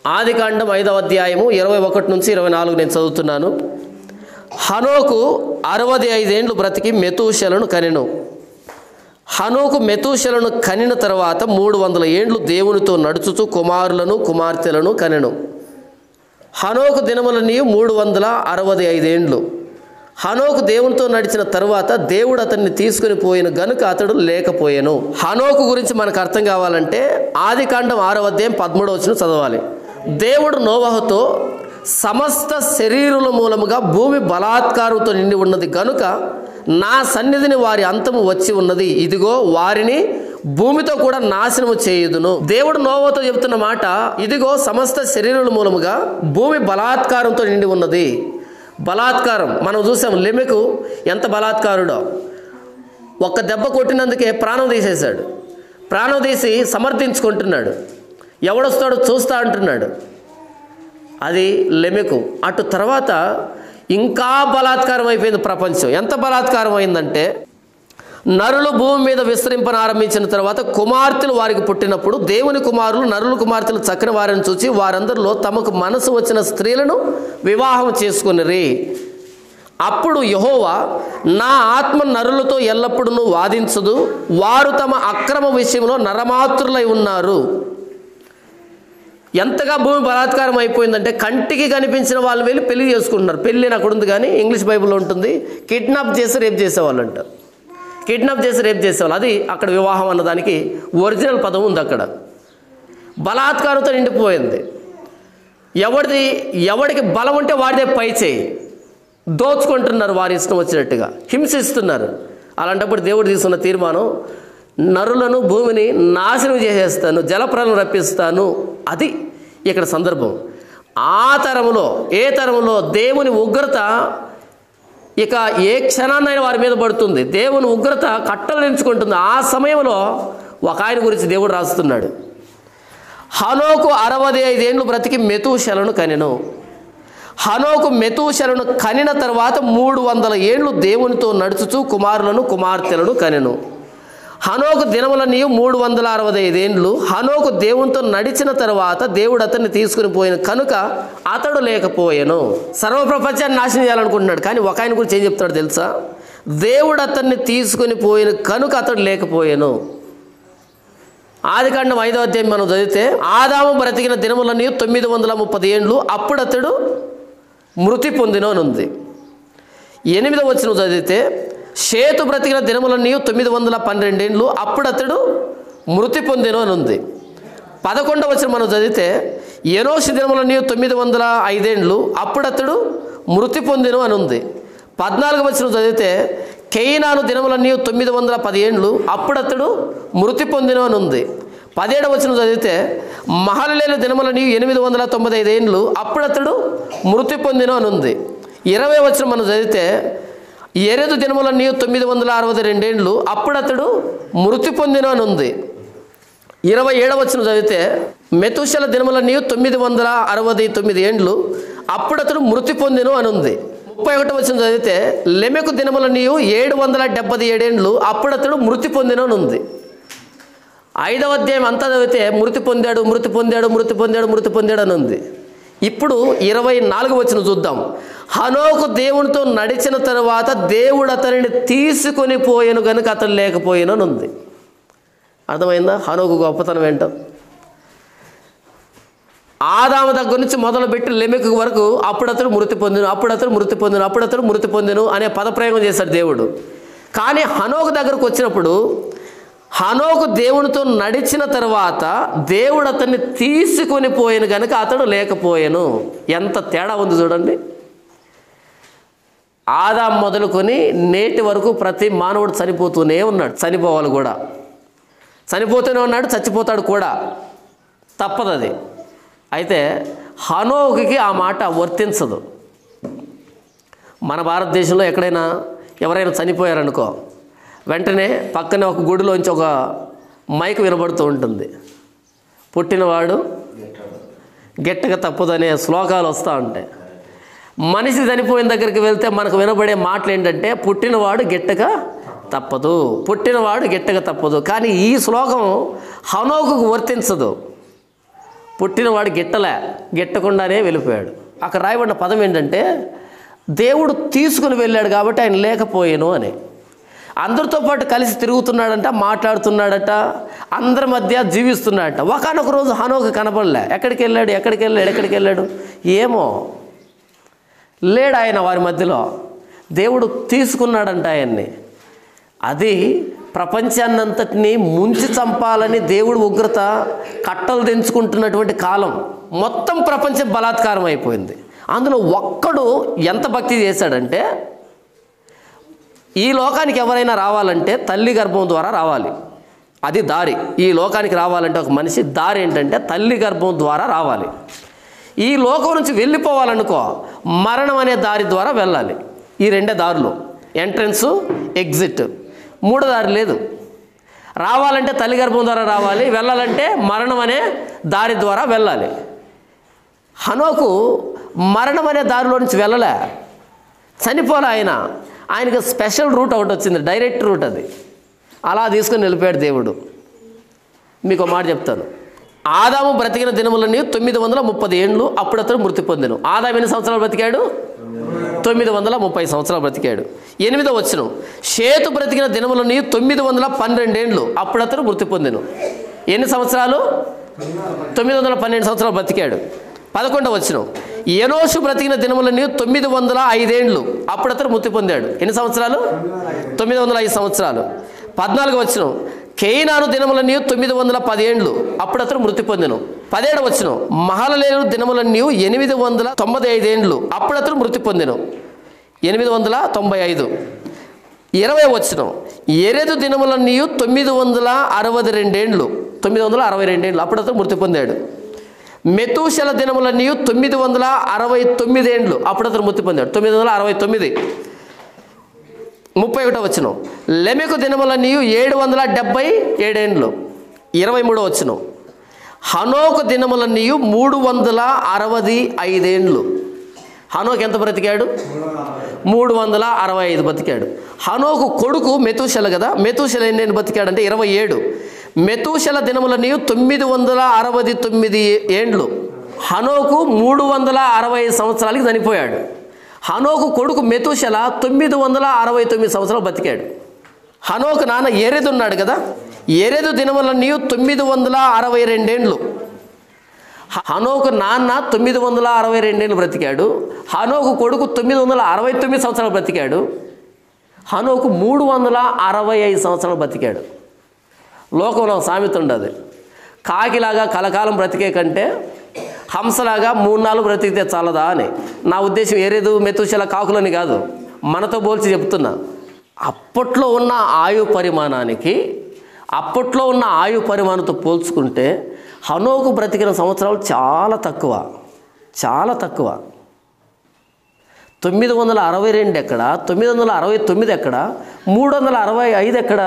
ఆది కాండం ఐదవ అధ్యాయము ఇరవై ఒకటి నుంచి ఇరవై నాలుగు నేను చదువుతున్నాను హనోకు అరవది ఐదేండ్లు బ్రతికి మెతూషలను కనెను హనోకు మెతూషలను కనిన తర్వాత మూడు వందల ఏండ్లు దేవునితో నడుచుచు కుమారులను కుమార్తెలను కనెను హనోకు దినములని మూడు వందల అరవది ఐదేండ్లు హనోకు దేవునితో నడిచిన తరువాత దేవుడు అతన్ని తీసుకుని పోయిన గనుక అతడు లేకపోయాను హనోకు గురించి మనకు అర్థం కావాలంటే ఆది కాండం ఆరవ అధ్యాయం పదమూడవ వచ్చిన చదవాలి దేవుడు నోవహతో సమస్త శరీరుల మూలముగా భూమి బలాత్కారంతో నిండి ఉన్నది గనుక నా సన్నిధిని వారి అంతము వచ్చి ఉన్నది ఇదిగో వారిని భూమితో కూడా నాశనము చేయుదును దేవుడు నోవతో చెబుతున్న మాట ఇదిగో సమస్త శరీరుల మూలముగా భూమి బలాత్కారంతో నిండి ఉన్నది బలాత్కారం మనం చూసాం లెమెకు ఎంత బలాత్కారుడో ఒక్క దెబ్బ కొట్టినందుకే ప్రాణం తీసేశాడు ప్రాణం తీసి సమర్థించుకుంటున్నాడు ఎవడొస్తాడో చూస్తా అంటున్నాడు అది లెమెకు అటు తర్వాత ఇంకా బలాత్కారం అయిపోయింది ప్రపంచం ఎంత బలాత్కారం అయిందంటే నరులు భూమి మీద విస్తరింపన ఆరంభించిన తర్వాత కుమార్తెలు వారికి పుట్టినప్పుడు దేవుని కుమారులు నరుల కుమార్తెలు చక్కని వారిని చూచి వారందరిలో తమకు మనసు వచ్చిన స్త్రీలను వివాహం చేసుకునిరి అప్పుడు యహోవా నా ఆత్మ నరులతో ఎల్లప్పుడూ వాదించదు వారు తమ అక్రమ విషయంలో నరమాతృలై ఉన్నారు ఎంతగా భూమి బలాత్కారం అయిపోయిందంటే కంటికి కనిపించిన వాళ్ళు వెళ్ళి పెళ్లి చేసుకుంటున్నారు పెళ్ళి అని అక్కడ ఉంది కానీ ఇంగ్లీష్ బైబిల్లో ఉంటుంది కిడ్నాప్ చేసి రేపు చేసేవాళ్ళు అంట కిడ్నాప్ చేసి రేపు చేసేవాళ్ళు అది అక్కడ వివాహం అన్నదానికి ఒరిజినల్ పదం ఉంది అక్కడ బలాత్కారంతో నిండిపోయింది ఎవరిది ఎవడికి బలం ఉంటే వాడిదే పై చేయి దోచుకుంటున్నారు వారి ఇష్టం వచ్చినట్టుగా హింసిస్తున్నారు అలాంటప్పుడు దేవుడు తీసుకున్న తీర్మానం నరులను భూమిని నాశనం చేసేస్తాను జలప్రలను రప్పిస్తాను అది ఇక్కడ సందర్భం ఆ తరంలో ఏ తరంలో దేవుని ఉగ్రత ఇక ఏ క్షణాన్నైనా వారి మీద పడుతుంది దేవుని ఉగ్రత కట్టలు ఎంచుకుంటుంది ఆ సమయంలో ఒక ఆయన గురించి దేవుడు రాస్తున్నాడు హనోకు అరవై ఐదేండ్లు బ్రతికి మెతూషలను కనెను హనోకు మెతూషలను కనిన తర్వాత మూడు వందల ఏళ్ళు దేవునితో నడుచుచూ కుమారులను కుమార్తెలను కనెను హనోకు దినములని మూడు వందల అరవై ఐదేండ్లు హనోకు దేవునితో నడిచిన తర్వాత దేవుడు అతన్ని తీసుకుని పోయిన కనుక అతడు లేకపోయాను సర్వప్రపంచాన్ని నాశనం చేయాలనుకుంటున్నాడు కానీ ఒక ఆయన గురించి ఏం చెప్తాడు తెలుసా దేవుడు అతన్ని తీసుకుని పోయిన కనుక అతడు లేకపోయాను ఆదికాండం ఐదో అధ్యాయం మనం చదివితే ఆదాము బ్రతికిన దినములని తొమ్మిది వందల ముప్పది ఏండ్లు అప్పుడు అతడు మృతి పొందిన అని ఉంది ఎనిమిదవ వచ్చిన చదివితే షేతు బ్రతికిన దినములన్నీ తొమ్మిది వందల పన్నెండేండ్లు అప్పుడు అతడు మృతి పొందిన అని ఉంది పదకొండవ వచ్చిన మనం చదివితే ఎనోషి దినములన్నీ తొమ్మిది వందల ఐదేండ్లు అప్పుడు అతడు మృతి పొందిన అని ఉంది పద్నాలుగు వచ్చిన చదివితే కెయినాను దినములన్నీ తొమ్మిది వందల పదిహేండ్లు అప్పుడు అతడు మృతి పొందిన అని ఉంది పదిహేడవ వచ్చిన చదివితే మహలలేని దినములని ఎనిమిది వందల తొంభై ఐదు ఏండ్లు అప్పుడు అతడు మృతి పొందిన అని ఉంది ఇరవై వచ్చిన మనం చదివితే ఎరెదు దినములన్నీ తొమ్మిది వందల అరవై రెండేండ్లు అప్పుడు అతడు మృతి పొందిన అని ఉంది ఇరవై ఏడవ వచ్చిన చదివితే మెతుషల దినములన్నీ తొమ్మిది వందల అరవై తొమ్మిది ఏండ్లు అప్పుడు అతడు మృతి పొందిను అని ఉంది ముప్పై ఒకటి వచ్చిన చదివితే లెమెకు దినములన్నీ ఏడు వందల డెబ్బై ఏడేండ్లు అప్పుడు అతడు మృతి పొందిను అని ఉంది ఐదవ అధ్యాయం అంతా చదివితే మృతి పొందాడు మృతి పొందాడు మృతి పొందాడు మృతి పొందాడు అని ఉంది ఇప్పుడు ఇరవై నాలుగు వచ్చిన చూద్దాం హనోకు దేవునితో నడిచిన తరువాత దేవుడు అతనిని తీసుకొని పోయాను కనుక అతను లేకపోయాను అని ఉంది అర్థమైందా హనోకు గొప్పతనం ఏంటో ఆదాము దగ్గర నుంచి మొదలుపెట్టి లెమెకు వరకు అప్పుడు అతడు మృతి పొందిను అప్పుడు అతడు మృతి పొందిను అప్పుడు అతడు మృతి పొందిను అనే పదప్రయోగం చేశాడు దేవుడు కానీ హనోకు దగ్గరకు వచ్చినప్పుడు హనోకు దేవునితో నడిచిన తర్వాత దేవుడు అతన్ని తీసుకొని పోయాను కనుక అతడు లేకపోయాను ఎంత తేడా ఉంది చూడండి ఆదాం మొదలుకొని నేటి వరకు ప్రతి మానవుడు చనిపోతూనే ఉన్నాడు చనిపోవాలి కూడా చనిపోతూనే ఉన్నాడు చచ్చిపోతాడు కూడా తప్పదు అది అయితే హనోకుకి ఆ మాట వర్తించదు మన భారతదేశంలో ఎక్కడైనా ఎవరైనా చనిపోయారనుకో వెంటనే పక్కనే ఒక గుడిలోంచి ఒక మైక్ వినబడుతూ ఉంటుంది పుట్టినవాడు గిట్టక తప్పదనే శ్లోకాలు వస్తూ ఉంటాయి మనిషి చనిపోయిన దగ్గరికి వెళ్తే మనకు వినబడే మాటలు ఏంటంటే పుట్టినవాడు గిట్టక తప్పదు పుట్టినవాడు గిట్టక తప్పదు కానీ ఈ శ్లోకం హనోకు వర్తించదు పుట్టినవాడు గిట్టలే గిట్టకుండానే వెళ్ళిపోయాడు అక్కడ రాయబడిన పదం ఏంటంటే దేవుడు తీసుకుని వెళ్ళాడు కాబట్టి ఆయన లేకపోయాను అని అందరితో పాటు కలిసి తిరుగుతున్నాడంట మాట్లాడుతున్నాడట అందరి మధ్య జీవిస్తున్నాడట ఒకనొక రోజు హనోక కనపడలే ఎక్కడికి వెళ్ళాడు ఎక్కడికి వెళ్ళాడు ఎక్కడికి వెళ్ళాడు ఏమో లేడు ఆయన వారి మధ్యలో దేవుడు తీసుకున్నాడంట ఆయన్ని అది ప్రపంచాన్నంతటినీ ముంచి చంపాలని దేవుడు ఉగ్రత కట్టలు తెంచుకుంటున్నటువంటి కాలం మొత్తం ప్రపంచం బలాత్కారం అయిపోయింది అందులో ఒక్కడు ఎంత భక్తి చేశాడంటే ఈ లోకానికి ఎవరైనా రావాలంటే తల్లి గర్భం ద్వారా రావాలి అది దారి ఈ లోకానికి రావాలంటే ఒక మనిషి దారి ఏంటంటే తల్లి గర్భం ద్వారా రావాలి ఈ లోకం నుంచి వెళ్ళిపోవాలనుకో మరణం అనే దారి ద్వారా వెళ్ళాలి ఈ రెండే దారులు ఎంట్రన్స్ ఎగ్జిట్ మూడో దారి లేదు రావాలంటే తల్లి గర్భం ద్వారా రావాలి వెళ్ళాలంటే మరణం అనే దారి ద్వారా వెళ్ళాలి హనోకు మరణం అనే దారిలో నుంచి వెళ్ళలే చనిపోలే ఆయన ఆయనకు స్పెషల్ రూట్ ఒకటి వచ్చింది డైరెక్ట్ రూట్ అది అలా తీసుకుని నిలిపాడు దేవుడు మీకు ఒక మాట చెప్తాను ఆదాము బ్రతికిన దినములన్నీ తొమ్మిది వందల ముప్పది ఏండ్లు అప్పుడు అతను మృతి పొందెను ఆదాము ఎన్ని సంవత్సరాలు బ్రతికాడు తొమ్మిది వందల ముప్పై సంవత్సరాలు బ్రతికాడు ఎనిమిదో వచ్చిన షేతు బ్రతికిన దినములని తొమ్మిది వందల పన్నెండేండ్లు అప్పుడు అతను మృతి పొందెను ఎన్ని సంవత్సరాలు తొమ్మిది వందల పన్నెండు సంవత్సరాలు బ్రతికాడు పదకొండవ వచ్చిన ఎనోషు బ్రతికిన దినములని తొమ్మిది వందల ఐదేండ్లు అప్పుడు అతను మృతి పొందాడు ఎన్ని సంవత్సరాలు తొమ్మిది వందల ఐదు సంవత్సరాలు పద్నాలుగు వచ్చిన కేయినాను దినములన్నీ తొమ్మిది వందల పదేండ్లు అప్పుడు అతను మృతి పొందెను పదేడు వచ్చిన మహలలేరు దినములన్నీ ఎనిమిది వందల తొంభై ఐదేండ్లు అప్పుడు అతను మృతి పొందెను ఎనిమిది వందల తొంభై ఐదు ఇరవై వచ్చిన ఎరెదు దినములన్నీ తొమ్మిది వందల అరవై రెండేండ్లు తొమ్మిది వందల అరవై రెండేండ్లు అప్పుడు అతను మృతి పొందాడు మెతూషల దినములన్నీ తొమ్మిది వందల అరవై తొమ్మిదేండ్లు అప్పుడు అతను మృతి పొందాడు తొమ్మిది వందల అరవై తొమ్మిది ముప్పై ఒకటో వచ్చిన లెమెకు దినములన్నీ ఏడు వందల డెబ్బై ఏడేండ్లు ఇరవై మూడో వచ్చిన హనోకు దినములన్నీ మూడు వందల అరవది ఐదేండ్లు హనోకు ఎంత బ్రతికాడు మూడు వందల అరవై ఐదు బతికాడు హనోకు కొడుకు మెతూషల కదా మెతూషల ఎన్ని బతికాడంటే ఇరవై ఏడు మెతూషల దినములన్నీ తొమ్మిది వందల అరవై తొమ్మిది ఏండ్లు హనోకు మూడు వందల అరవై ఐదు సంవత్సరాలకి చనిపోయాడు హనోకు కొడుకు మెతూషల తొమ్మిది వందల అరవై తొమ్మిది సంవత్సరాలు బతికాడు హనోకు నాన్న ఎరెదు ఉన్నాడు కదా ఎరెదు దినములన్నీ తొమ్మిది వందల అరవై రెండేండ్లు హ- హనోకు నాన్న తొమ్మిది వందల అరవై రెండేళ్ళు బ్రతికాడు హనోకు కొడుకు తొమ్మిది వందల అరవై తొమ్మిది సంవత్సరాలు బ్రతికాడు హనోకు మూడు వందల అరవై ఐదు సంవత్సరాలు బ్రతికాడు లోకంలో ఒక సామెత ఉండదు కాకిలాగా కలకాలం బ్రతికే కంటే హంసలాగా మూడు నాలుగు బ్రతికితే చాలదా అని నా ఉద్దేశం ఏరేదు మెతుశల కాకులని కాదు మనతో పోల్చి చెప్తున్నా అప్పట్లో ఉన్న ఆయు పరిమాణానికి అప్పట్లో ఉన్న ఆయు పరిమాణంతో పోల్చుకుంటే హనోకు బ్రతికిన సంవత్సరాలు చాలా తక్కువ చాలా తక్కువ తొమ్మిది వందల అరవై రెండు ఎక్కడ తొమ్మిది వందల అరవై తొమ్మిది ఎక్కడ మూడు వందల అరవై ఐదు ఎక్కడ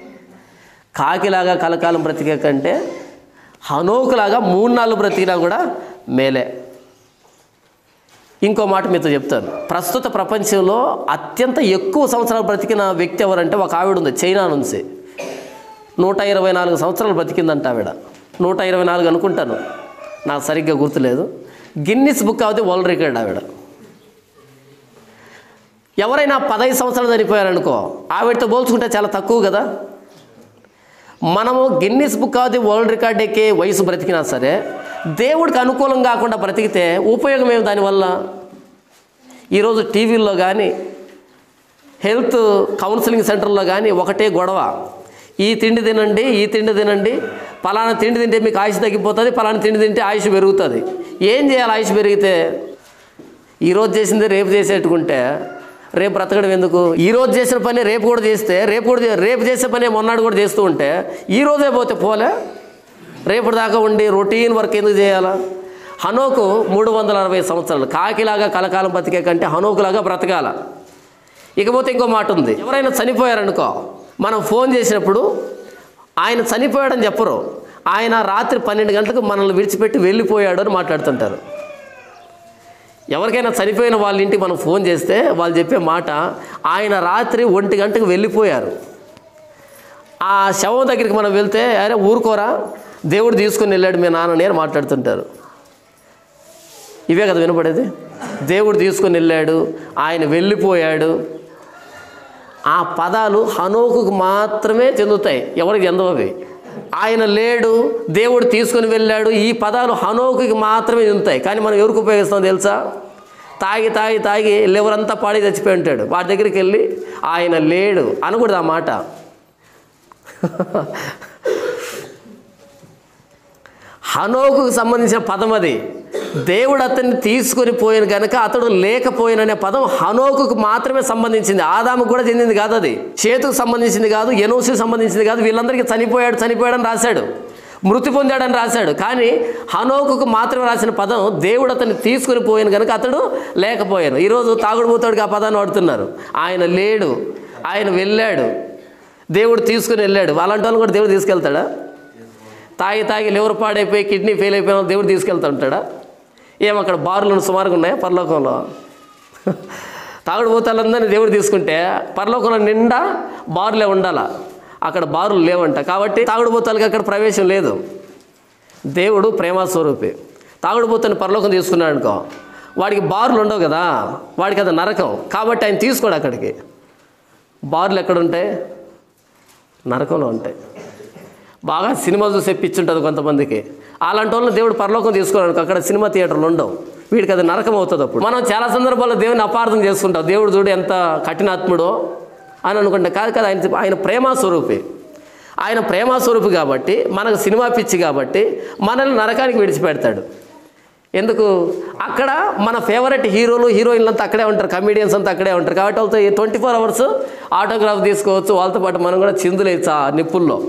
కాకిలాగా కలకాలం బ్రతికే కంటే హనోకులాగా మూడు నాలుగు బ్రతికినా కూడా మేలే ఇంకో మాట మీతో చెప్తాను ప్రస్తుత ప్రపంచంలో అత్యంత ఎక్కువ సంవత్సరాలు బ్రతికిన వ్యక్తి ఎవరంటే ఒక ఆవిడ ఉంది చైనా నుంచి నూట ఇరవై నాలుగు సంవత్సరాలు బ్రతికిందంట ఆవిడ నూట ఇరవై నాలుగు అనుకుంటాను నాకు సరిగ్గా గుర్తులేదు గిన్నిస్ బుక్ అవుతే వరల్డ్ రికార్డ్ ఆవిడ ఎవరైనా పదహైదు సంవత్సరాలు చనిపోయారనుకో ఆవిడతో పోల్చుకుంటే చాలా తక్కువ కదా మనము Guinness book of the world record ఎక్కే వయసు బ్రతికినా సరే దేవుడికి అనుకూలం కాకుండా బ్రతికితే ఉపయోగం ఏమి దానివల్ల ఈరోజు టీవీల్లో కానీ హెల్త్ కౌన్సిలింగ్ సెంటర్లో కానీ ఒకటే గొడవ ఈ తిండి తినండి ఈ తిండి తినండి పలానా తిండి తింటే మీకు ఆయుష్ తగ్గిపోతుంది పలానా తిండి తింటే ఆయుష్ పెరుగుతుంది ఏం చేయాలి ఆయుష్ పెరిగితే ఈరోజు చేసింది రేపు చేసేట్టుకుంటే రేపు బ్రతకడం ఎందుకు ఈ రోజు చేసిన పని రేపు కూడా చేస్తే రేపు కూడా చే- రేపు చేసే పని మొన్నాడు కూడా చేస్తూ ఉంటే ఈ రోజే పోతే పోలే రేపు దాకా ఉండి రొటీన్ వర్క్ ఎందుకు చేయాలా హనోకు మూడు వందల అరవై సంవత్సరాలు కాకిలాగా కలకాలం బతికే కంటే హనోకులాగా బ్రతకాల ఇకపోతే ఇంకో మాట ఉంది ఎవరైనా చనిపోయారనుకో మనం ఫోన్ చేసినప్పుడు ఆయన చనిపోయాడని చెప్పరు ఆయన రాత్రి పన్నెండు గంటలకు మనల్ని విడిచిపెట్టి వెళ్ళిపోయాడు అని మాట్లాడుతుంటారు ఎవరికైనా చనిపోయిన వాళ్ళ ఇంటికి మనం ఫోన్ చేస్తే వాళ్ళు చెప్పే మాట ఆయన రాత్రి ఒంటి గంటకు వెళ్ళిపోయారు ఆ శవం దగ్గరికి మనం వెళ్తే అరే ఊరుకోరా దేవుడు తీసుకుని వెళ్ళాడు మీ నాన్నని అని మాట్లాడుతుంటారు ఇవే కదా వినపడేది దేవుడు తీసుకుని వెళ్ళాడు ఆయన వెళ్ళిపోయాడు ఆ పదాలు హనోకుకు మాత్రమే చెందుతాయి ఎవరికి చెందవు అవి ఆయన లేడు దేవుడు తీసుకుని వెళ్ళాడు ఈ పదాలు హనోకుకి మాత్రమే చెందుతాయి కానీ మనం ఎవరికి ఉపయోగిస్తాం తెలుసా తాగి తాగి తాగి లివరంతా పాడి చచ్చిపోయి ఉంటాడు వాడి దగ్గరికి వెళ్ళి ఆయన లేడు అనకూడదు ఆ మాట హనోకుకు సంబంధించిన పదం అది దేవుడు అతన్ని తీసుకొని పోయిన కనుక అతడు లేకపోయిననే పదం హనోకుకు మాత్రమే సంబంధించింది ఆదాముకు కూడా చెందింది కాదు అది చేతుకు సంబంధించింది కాదు ఎనోసుకు సంబంధించింది కాదు వీళ్ళందరికీ చనిపోయాడు చనిపోయాడని రాశాడు మృతి పొందాడని రాశాడు కానీ హనోకుకు మాత్రమే రాసిన పదం దేవుడు అతన్ని తీసుకుని పోయిన కనుక అతడు లేకపోయాను ఈరోజు తాగుడుపోతాడుకి ఆ పదాన్ని వాడుతున్నారు ఆయన లేడు ఆయన వెళ్ళాడు దేవుడు తీసుకుని వెళ్ళాడు అలాంటి వాళ్ళు కూడా దేవుడు తీసుకెళ్తాడా తాగి తాగి లివర్ పాడైపోయి కిడ్నీ ఫెయిల్ అయిపోయిన వాళ్ళు దేవుడు తీసుకెళ్తా ఉంటాడా ఏం అక్కడ బారులు సుమారుగా ఉన్నాయా పరలోకంలో తాగుడు పోతాలందరినీ దేవుడు తీసుకుంటే పరలోకంలో నిండా బారులే ఉండాలా అక్కడ బారులు లేవంట కాబట్టి తాగుడు పోతాలకి అక్కడ ప్రవేశం లేదు దేవుడు ప్రేమ స్వరూపి తాగుడు పోతాన్ని పరలోకం తీసుకున్నాడు అనుకో వాడికి బారులు ఉండవు కదా వాడికి అది నరకం కాబట్టి ఆయన తీసుకోడు అక్కడికి బారులు ఎక్కడ ఉంటాయి నరకంలో ఉంటాయి బాగా సినిమా చూసి ఎప్పించుంటుంది కొంతమందికి అలాంటి వాళ్ళని దేవుడు పరలోకం తీసుకోవడానికి అక్కడ సినిమా థియేటర్లు ఉండవు వీడికి అది నరకం అవుతుంది అప్పుడు మనం చాలా సందర్భాల్లో దేవుని అపార్థం చేసుకుంటాం దేవుడు చూడు ఎంత కఠినాత్ముడో అని అనుకుంటే కాదు కదా ఆయన ఆయన ప్రేమ స్వరూపి ఆయన ప్రేమ స్వరూపి కాబట్టి మనకు సినిమా పిచ్చి కాబట్టి మనల్ని నరకానికి విడిచిపెడతాడు ఎందుకు అక్కడ మన ఫేవరెట్ హీరోలు హీరోయిన్లు అంతా అక్కడే ఉంటారు కమీడియన్స్ అంతా అక్కడే ఉంటారు కాబట్టి వాళ్ళతో ట్వంటీ ఫోర్ అవర్స్ ఆటోగ్రాఫ్ తీసుకోవచ్చు వాళ్ళతో పాటు మనం కూడా చిందులేయచ్చు ఆ నిప్పుల్లో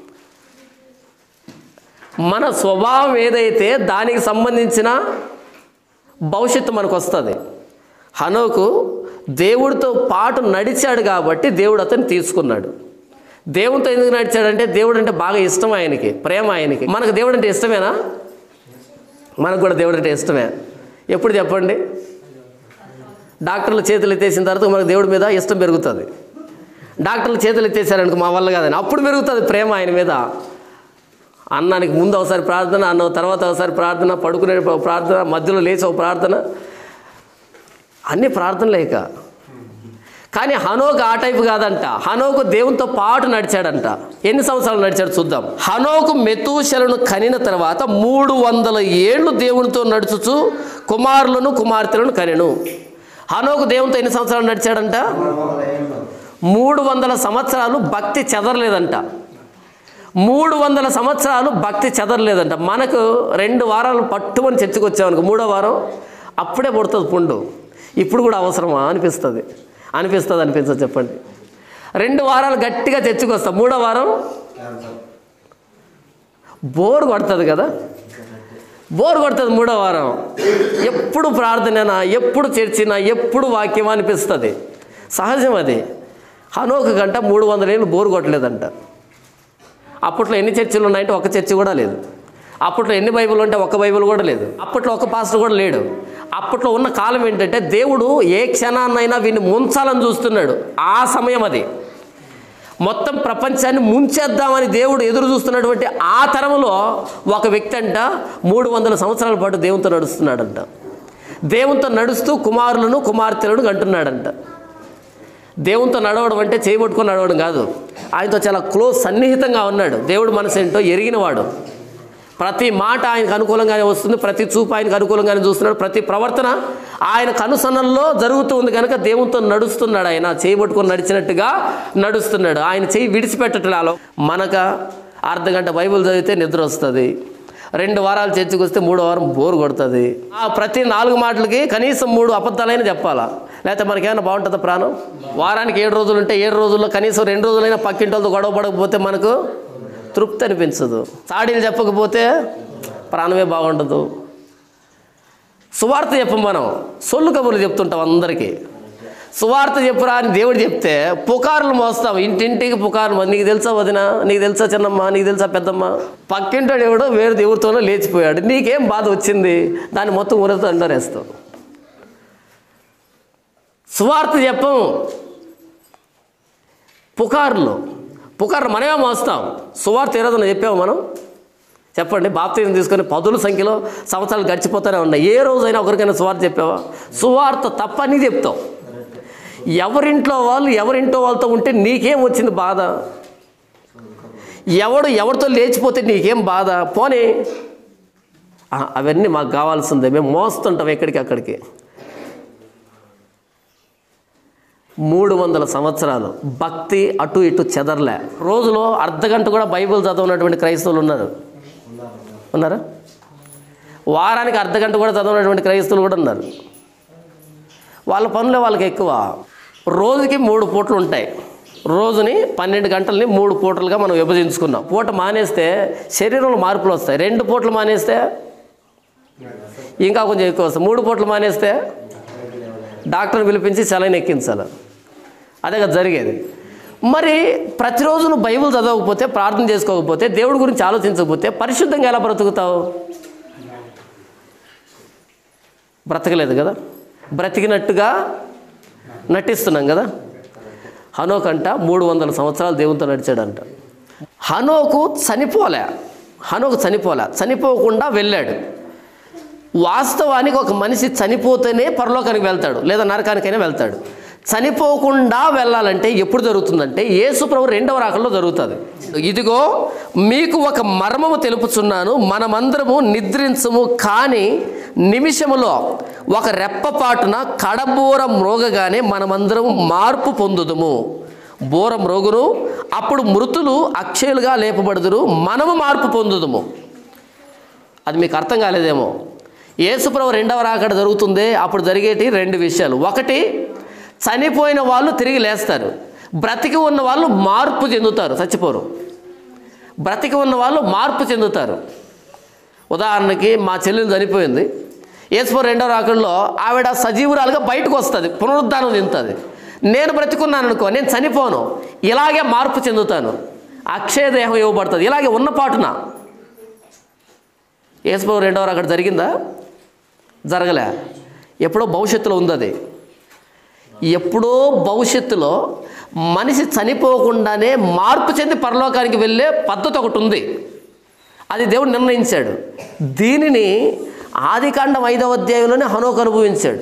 మన స్వభావం ఏదైతే దానికి సంబంధించిన భవిష్యత్తు మనకు వస్తుంది హనోకు దేవుడితో పాటు నడిచాడు కాబట్టి దేవుడు అతన్ని తీసుకున్నాడు దేవునితో ఎందుకు నడిచాడంటే దేవుడు అంటే బాగా ఇష్టం ఆయనకి ప్రేమ ఆయనకి మనకు దేవుడు అంటే ఇష్టమేనా మనకు కూడా దేవుడు అంటే ఇష్టమే ఎప్పుడు చెప్పండి డాక్టర్లు చేతులు ఎత్తేసిన తర్వాత మనకు దేవుడి మీద ఇష్టం పెరుగుతుంది డాక్టర్లు చేతులు ఎత్తేసారనుకో మా వల్ల కాదని అప్పుడు పెరుగుతుంది ప్రేమ ఆయన మీద అన్నానికి ముందు ఒకసారి ప్రార్థన అన్న తర్వాత ఒకసారి ప్రార్థన పడుకునే ప్రార్థన మధ్యలో లేచి ఒక ప్రార్థన అన్ని ప్రార్థనలే ఇక కానీ హనోకు ఆ టైపు కాదంట హనోకు దేవునితో పాటు నడిచాడంట ఎన్ని సంవత్సరాలు నడిచాడు చూద్దాం హనోకు మెతూషలను కనిన తర్వాత మూడు వందల ఏళ్ళు దేవునితో నడుచుచు కుమారులను కుమార్తెలను కనెను హనోకు దేవునితో ఎన్ని సంవత్సరాలు నడిచాడంట మూడు వందల సంవత్సరాలు భక్తి చెదరలేదంట మూడు వందల సంవత్సరాలు భక్తి చెదరలేదంట మనకు రెండు వారాలు పట్టుమని చర్చకొచ్చామనుకో మూడో వారం అప్పుడే పుడుతుంది పుండు ఇప్పుడు కూడా అవసరమా అనిపిస్తుంది అనిపిస్తుంది అనిపించదు చెప్పండి రెండు వారాలు గట్టిగా తెచ్చుకొస్తాం మూడో వారం బోర్ కొడుతుంది కదా బోర్ కొడుతుంది మూడో వారం ఎప్పుడు ప్రార్థననా ఎప్పుడు చర్చినా ఎప్పుడు వాక్యం అనిపిస్తుంది సహజం అది హనోకు గంట మూడు వందల ఏళ్ళు బోర్ కొట్టలేదంట అప్పట్లో ఎన్ని చర్చిలు ఉన్నాయంటే ఒక చర్చి కూడా లేదు అప్పట్లో ఎన్ని బైబిల్ ఉంటే ఒక బైబిల్ కూడా లేదు అప్పట్లో ఒక పాస్టర్ కూడా లేడు అప్పట్లో ఉన్న కాలం ఏంటంటే దేవుడు ఏ క్షణాన్నైనా వీడిని ముంచాలని చూస్తున్నాడు ఆ సమయం అది మొత్తం ప్రపంచాన్ని ముంచేద్దామని దేవుడు ఎదురు చూస్తున్నటువంటి ఆ తరంలో ఒక వ్యక్తి అంట మూడు వందల సంవత్సరాల పాటు దేవునితో నడుస్తున్నాడంట దేవునితో నడుస్తూ కుమారులను కుమార్తెలను అంటున్నాడంట దేవునితో నడవడం అంటే చేయబట్టుకొని నడవడం కాదు ఆయనతో చాలా క్లోజ్ సన్నిహితంగా ఉన్నాడు దేవుడు మనసు ఏంటో ఎరిగినవాడు ప్రతి మాట ఆయనకు అనుకూలంగానే వస్తుంది ప్రతి చూపు ఆయనకు అనుకూలంగానే చూస్తున్నాడు ప్రతి ప్రవర్తన ఆయన కనుసన్నల్లో జరుగుతూ ఉంది కనుక దేవునితో నడుస్తున్నాడు ఆయన చేయబట్టుకొని నడిచినట్టుగా నడుస్తున్నాడు ఆయన చేయి విడిచిపెట్టట్లాలో మనక అర్ధ గంట బైబిల్ చదివితే నిద్ర వస్తుంది రెండు వారాలు చర్చకు వస్తే మూడో వారం బోరు కొడుతుంది ఆ ప్రతి నాలుగు మాటలకి కనీసం మూడు అబద్ధాలైనా చెప్పాలా లేకపోతే మనకేమైనా బాగుంటుందా ప్రాణం వారానికి ఏడు రోజులు ఉంటే ఏడు రోజుల్లో కనీసం రెండు రోజులైనా పక్కింటి వాళ్ళతో గొడవ పడకపోతే మనకు తృప్తి అనిపించదు చాడీలు చెప్పకపోతే ప్రాణమే బాగుండదు సువార్త చెప్పం మనం సొల్లు కబుర్లు చెప్తుంటాం అందరికీ సువార్త చెప్పురా అని దేవుడు చెప్తే పుకార్లు మోస్తాం ఇంటింటికి పుకార్లు మో- నీకు తెలుసా వదిన నీకు తెలుసా చిన్నమ్మ నీకు తెలుసా పెద్దమ్మ పక్కింటాడు ఎవడో వేరే దేవుడితోనో లేచిపోయాడు నీకేం బాధ వచ్చింది దాన్ని మొత్తం ఊరితో అండరేస్తావు సువార్త చెప్పం పుకార్లు పుకార్లు మనమే మోస్తాం సువార్త ఏ రోజున చెప్పాము మనం చెప్పండి బాప్తీసం తీసుకొని పదుల సంఖ్యలో సంవత్సరాలు గడిచిపోతూనే ఉన్నాయి ఏ రోజైనా ఒకరికైనా సువార్త చెప్పావా సువార్త తప్పని చెప్తావు ఎవరింట్లో వాళ్ళు ఎవరింట్లో వాళ్ళతో ఉంటే నీకేం వచ్చింది బాధ ఎవడు ఎవరితో లేచిపోతే నీకేం బాధ పోనీ ఆ, అవన్నీ మాకు కావాల్సిందే మేము మోస్తుంటాం ఎక్కడికి అక్కడికి మూడు వందల సంవత్సరాలు భక్తి అటు ఇటు చెదరలే రోజులో అర్ధ గంట కూడా బైబిల్ చదవనటువంటి క్రైస్తవులు ఉన్నారు ఉన్నారా వారానికి అర్ధ గంట కూడా చదవనటువంటి క్రైస్తవులు కూడా ఉన్నారు వాళ్ళ పనులే వాళ్ళకి ఎక్కువ రోజుకి మూడు పూటలు ఉంటాయి రోజుని పన్నెండు గంటల్ని మూడు పూటలుగా మనం విభజించుకున్నాం పూట మానేస్తే శరీరంలో మార్పులు వస్తాయి రెండు పూటలు మానేస్తే ఇంకా కొంచెం ఎక్కువ వస్తాయి మూడు పూటలు మానేస్తే డాక్టర్ని పిలిపించి సెలైన్ ఎక్కించాలి అదే కదా జరిగేది మరి ప్రతిరోజు నువ్వు బైబిల్ చదవకపోతే ప్రార్థన చేసుకోకపోతే దేవుడి గురించి ఆలోచించకపోతే పరిశుద్ధంగా ఎలా బ్రతుకుతావు బ్రతకలేదు కదా బ్రతికినట్టుగా నటిస్తున్నాం కదా హనోక్ అంట మూడు వందల సంవత్సరాలు దేవునితో నడిచాడంట హనోకు చనిపోలే హనోకు చనిపోలే చనిపోకుండా వెళ్ళాడు వాస్తవానికి ఒక మనిషి చనిపోతేనే పరలోకానికి వెళ్తాడు లేదా నరకానికైనా వెళ్తాడు చనిపోకుండా వెళ్ళాలంటే ఎప్పుడు జరుగుతుందంటే యేసు ప్రభు రెండవ రాకల్లో జరుగుతుంది ఇదిగో మీకు ఒక మర్మము తెలుపుచున్నాను మనమందరము నిద్రించము కానీ నిమిషములో ఒక రెప్పపాటున కడబూర మ్రోగగానే మనమందరం మార్పు పొందుదుము బూర మ్రోగును అప్పుడు మృతులు అక్షయులుగా లేపబడుదురు మనము మార్పు పొందుదుము అది మీకు అర్థం కాలేదేమో యేసుప్రభు రెండవ రాకడ జరుగుతుంది అప్పుడు జరిగేటి రెండు విషయాలు ఒకటి చనిపోయిన వాళ్ళు తిరిగి లేస్తారు బ్రతికి ఉన్న వాళ్ళు మార్పు చెందుతారు చచ్చిపోరు బ్రతికి ఉన్న వాళ్ళు మార్పు చెందుతారు ఉదాహరణకి మా చెల్లెలు చనిపోయింది యేసుప్రభు రెండవ రాకడలో ఆవిడ సజీవురాలుగా బయటకు వస్తుంది పునరుద్ధానం చెందుతుంది నేను బ్రతికున్నాను అనుకో నేను చనిపోను ఇలాగే మార్పు చెందుతాను అక్షయ దేహం ఇవ్వబడుతుంది ఇలాగే ఉన్న పాటున యేసుప్రభు రెండవ అక్కడ జరిగిందా జరగలే ఎప్పుడో భవిష్యత్తులో ఉంది అది ఎప్పుడో భవిష్యత్తులో మనిషి చనిపోకుండానే మార్పు చెంది పరలోకానికి వెళ్ళే పద్ధతి ఒకటి ఉంది అది దేవుడు నిర్ణయించాడు దీనిని ఆదికాండం ఐదవ అధ్యాయంలోనే హనోకు అనుభవించాడు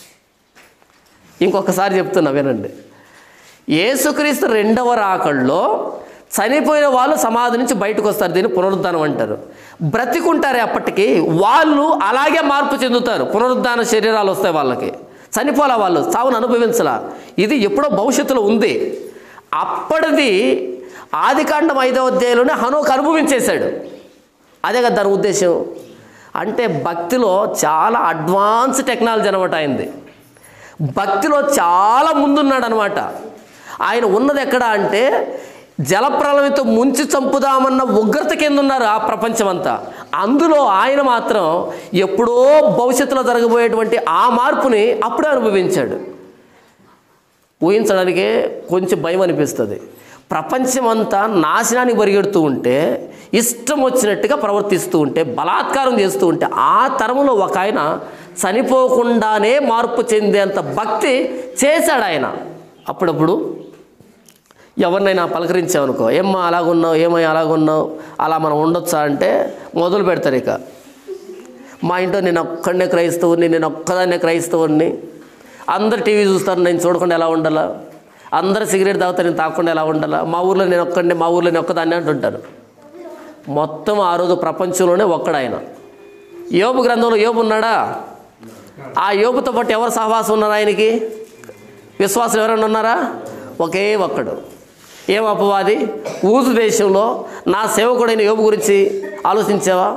ఇంకొకసారి చెప్తున్నా వినండి యేసుక్రీస్తు రెండవ రాకల్లో చనిపోయిన వాళ్ళు సమాధి నుంచి బయటకు వస్తారు దీన్ని పునరుద్ధానం అంటారు బ్రతికుంటారే అప్పటికి వాళ్ళు అలాగే మార్పు చెందుతారు పునరుద్ధాన శరీరాలు వస్తాయి వాళ్ళకి చనిపోలే వాళ్ళు చావును అనుభవించలా ఇది ఎప్పుడో భవిష్యత్తులో ఉంది అప్పటిది ఆదికాండం ఐదవ అధ్యాయంలోనే హనోకు అనుభవించేశాడు అదే కదా దాని ఉద్దేశం అంటే భక్తిలో చాలా అడ్వాన్స్ టెక్నాలజీ అనమాట అయింది భక్తిలో చాలా ముందున్నాడు అనమాట ఆయన ఉన్నది ఎక్కడ అంటే జలప్రలయంతో ముంచి చంపుదామన్న ఉగ్రత కింద ఉన్నారు ఆ ప్రపంచమంతా అందులో ఆయన మాత్రం ఎప్పుడో భవిష్యత్తులో జరగబోయేటువంటి ఆ మార్పుని అప్పుడే అనుభవించాడు ఊహించడానికే కొంచెం భయం అనిపిస్తుంది ప్రపంచమంతా నాశనానికి పరిగెడుతూ ఉంటే ఇష్టం వచ్చినట్టుగా ప్రవర్తిస్తూ ఉంటే బలాత్కారం చేస్తూ ఉంటే ఆ తరంలో ఒక ఆయన చనిపోకుండానే మార్పు చెందేంత భక్తి చేశాడు ఆయన అప్పుడప్పుడు ఎవరినైనా పలకరించామనుకో ఏమ్మా అలాగున్నావు ఏమై అలాగున్నావు అలా మనం ఉండొచ్చా అంటే మొదలు పెడతారు ఇక మా ఇంట్లో నేను ఒక్కడనే క్రైస్తవుని నేను ఒక్కదాన్నే క్రైస్తవుని అందరు టీవీ చూస్తారు నేను చూడకుండా ఎలా ఉండాలా అందరు సిగరెట్ తాగుతా నేను తాగకుండా ఎలా ఉండాలా మా ఊర్లో నేను ఒక్కడిని మా ఊర్లో నేను ఒక్కదాన్ని అంటుంటారు మొత్తం ఆ రోజు ప్రపంచంలోనే ఒక్కడాయన యోబు గ్రంథంలో యోబు ఉన్నాడా ఆ యోబుతో పాటు ఎవరు సహవాసం ఉన్నారు ఆయనకి విశ్వాసం ఎవరైనా ఉన్నారా ఒకే ఒక్కడు ఏం అపవాది ఊజు దేశంలో నా సేవకుడైన యోబు గురించి ఆలోచించావా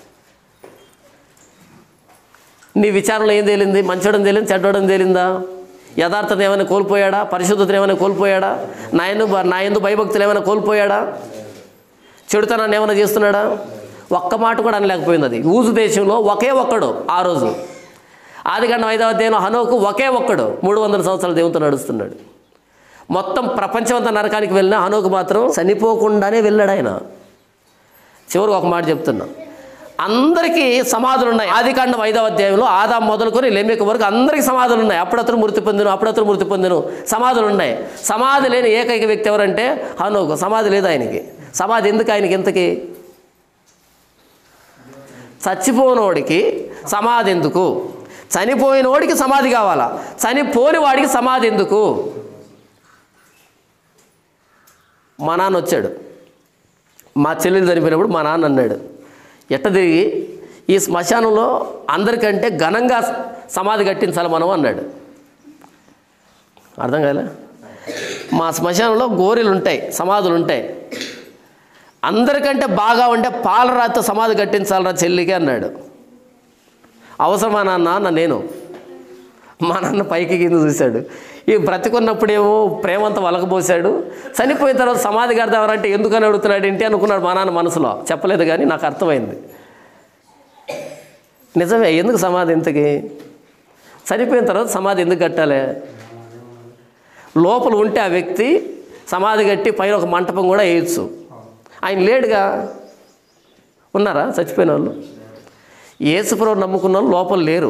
నీ విచారణలో ఏం తేలింది మంచోడం తేలింది చెడ్డోడం తేలిందా యథార్థత ఏమైనా కోల్పోయాడా పరిశుద్ధతను ఏమైనా కోల్పోయాడా నా ఎందు నా ఎందు భయభక్తులు ఏమైనా కోల్పోయాడా చెడుతనాన్ని ఏమైనా చేస్తున్నాడా ఒక్క మాట కూడా అనలేకపోయింది అది ఊజు దేశంలో ఒకే ఒక్కడు ఆ రోజు ఆదిగండం ఐదవ అధ్యాయంలో హనోకు ఒకే ఒక్కడు మూడు వందల సంవత్సరాల దేవునితో నడుస్తున్నాడు మొత్తం ప్రపంచమంతా నరకానికి వెళ్ళినా హనోకు మాత్రం చనిపోకుండానే వెళ్ళాడు ఆయన చివరికి ఒక మాట చెప్తున్నా అందరికీ సమాధులు ఉన్నాయి ఆదికాండం ఐదవ అధ్యాయంలో ఆదా మొదలుకొని లెమ్మిక వరకు అందరికీ సమాధులు ఉన్నాయి అప్పుడతను మృతి పొందిను అప్పుడతను మృతి పొందిను సమాధులు ఉన్నాయి సమాధి లేని ఏకైక వ్యక్తి ఎవరంటే హనోకు సమాధి లేదు ఆయనకి సమాధి ఎందుకు ఆయనకి ఇంతకీ చచ్చిపోనోడికి సమాధి ఎందుకు చనిపోయినోడికి సమాధి కావాలా చనిపోని వాడికి సమాధి ఎందుకు మా నాన్న వచ్చాడు మా చెల్లెలు చనిపోయినప్పుడు మా నాన్న అన్నాడు ఎట్ట తిరిగి ఈ శ్మశానంలో అందరికంటే ఘనంగా సమాధి కట్టించాలి మనం అన్నాడు అర్థం కాలే మా శ్మశానంలో గోరీలు ఉంటాయి సమాధులు ఉంటాయి అందరికంటే బాగా ఉండే పాలరాతితో సమాధి కట్టించాలరా చెల్లికి అన్నాడు అవసరమా నాన్న అన్న నేను మా నాన్న పైకి కింద చూశాడు ఈ బ్రతికున్నప్పుడేమో ప్రేమంతా వలకపోసాడు చనిపోయిన తర్వాత సమాధి కడతావరంటే ఎందుకని అడుగుతున్నాడు ఏంటి అనుకున్నాడు మా నాన్న మనసులో చెప్పలేదు కానీ నాకు అర్థమైంది నిజమే ఎందుకు సమాధి ఇంతకి చనిపోయిన తర్వాత సమాధి ఎందుకు కట్టాలి లోపల ఉంటే ఆ వ్యక్తి సమాధి కట్టి పైన ఒక మంటపం కూడా వేయచ్చు ఆయన లేడుగా ఉన్నారా చచ్చిపోయిన వాళ్ళు యేసుప్రభు నమ్ముకున్న వాళ్ళు లోపల లేరు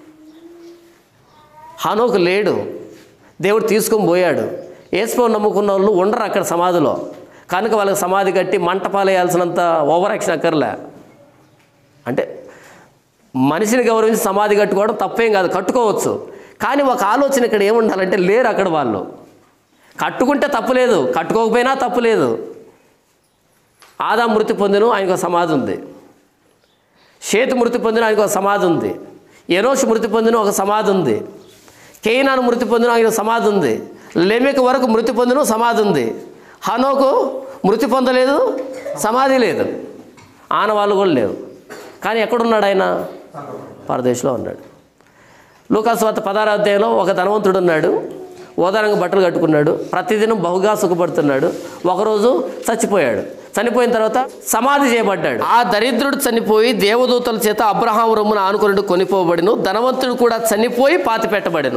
హనోకు లేడు దేవుడు తీసుకొని పోయాడు యేసుప్రభు నమ్ముకున్న వాళ్ళు ఉండరు అక్కడ సమాధిలో కనుక వాళ్ళకి సమాధి కట్టి మంటపాలేయాల్సినంత ఓవర్ యాక్షన్ అక్కర్లే అంటే మనిషిని గౌరవించి సమాధి కట్టుకోవడం తప్పేం కాదు కట్టుకోవచ్చు కానీ ఒక ఆలోచన ఇక్కడ ఏముండాలంటే లేరు అక్కడ వాళ్ళు కట్టుకుంటే తప్పులేదు కట్టుకోకపోయినా తప్పులేదు ఆదా మృతి పొందిన ఆయనకు ఒక సమాధి ఉంది షేతు మృతి పొందిన ఆయనకు ఒక సమాధి ఉంది ఎనోష్ మృతి పొందిన ఒక సమాధి ఉంది కేయినాను మృతి పొందిన ఆయనకు సమాధి ఉంది లెమెక్ వరకు మృతి పొందిన సమాధి ఉంది హనోకు మృతి పొందలేదు సమాధి లేదు ఆనవాళ్ళు కూడా లేవు కానీ ఎక్కడున్నాడు ఆయన పరదేశంలో ఉన్నాడు లూకాసువార్త పదార అధ్యాయంలో ఒక ధనవంతుడు ఉన్నాడు ఓదారంగా బట్టలు కట్టుకున్నాడు ప్రతిదినం బహుగా సుఖపడుతున్నాడు ఒకరోజు చచ్చిపోయాడు చనిపోయిన తర్వాత సమాధి చేయబడ్డాడు ఆ దరిద్రుడు చనిపోయి దేవదూతల చేత అబ్రహాం రొమ్మున ఆనుకున్నట్టు కొనిపోబడిను ధనవంతుడు కూడా చనిపోయి పాతి పెట్టబడెను